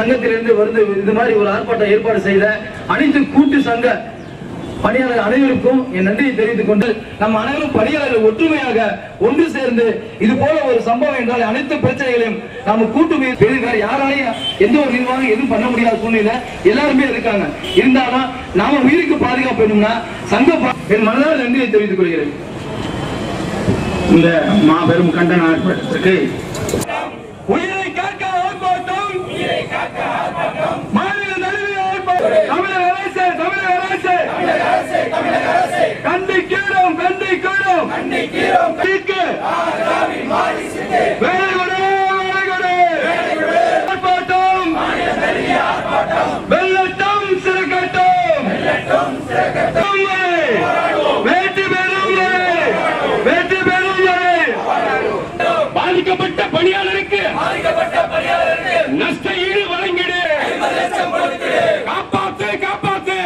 சங்கத்திலிருந்து வந்து இது மாதிரி ஒரு ஆர்ப்பாட்டம் ஏற்பாடு செய்த அனைத்து கூட்டு சங்க பணியாளர் அனைவருக்கும் என் நன்றியை தெரிவித்துக் கொண்டு நம்ம அனைவரும் பணியாளர்கள் ஒற்றுமையாக ஒன்று சேர்ந்து இது போல ஒரு சம்பவம் என்றால் அனைத்து பிரச்சனைகளையும் நாம கூட்டு முயற்சி செய்து யாராலையும் எந்த ஒரு நிர்வாகம் எதுவும் பண்ண முடியாத சூழ்நிலை எல்லாருமே இருக்காங்க இருந்தாலும் நாம உயிருக்கு பாதுகாப்பு வேணும்னா சங்க பா- என் மனதார நன்றியை தெரிவித்துக் கொள்கிறேன் இந்த மாபெரும் கண்டன ஆர்ப்பாட்டத்திற்கு உயிரை காக்க ஆர்ப்பாட்டம் மாநில நடுவில் ஆர்ப்பாட்டம் தமிழக அரசு தமிழக அரசு கண்டிக்கிறோம் கண்டிக்கிறோம் தீர்க்கு. வேலை கொடு, வேலை கொடு. ஆர்ப்பாட்டம் வெள்ளட்டம் சிறக்கட்டும் வரை. வெற்றி பெறும் வரை. வெற்றி பெறும் வரை. பாதிக்கப்பட்ட பணியாளருக்கு நஷ்ட ஈடு வழங்கிடு காப்பாத்து காப்பாத்து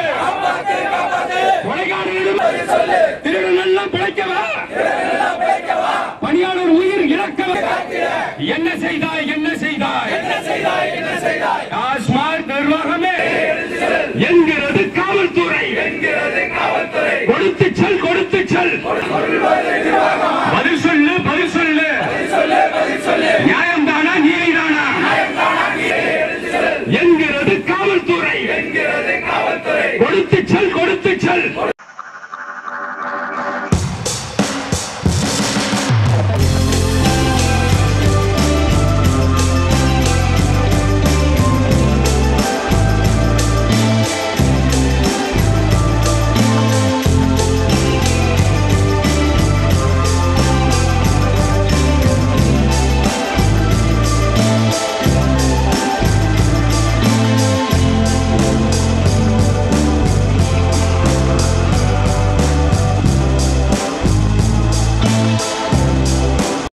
கொலைகாரனிடம் திருடன் எல்லாம் பிழைக்கவா பணியாளர் உயிர் இழக்கவா என்ன செய்தாய் என்ன செய்தாய் டாஸ்மாக் நிர்வாகமே என்கிறது காவல்துறை கொடுத்து செல் கொடுத்து செல்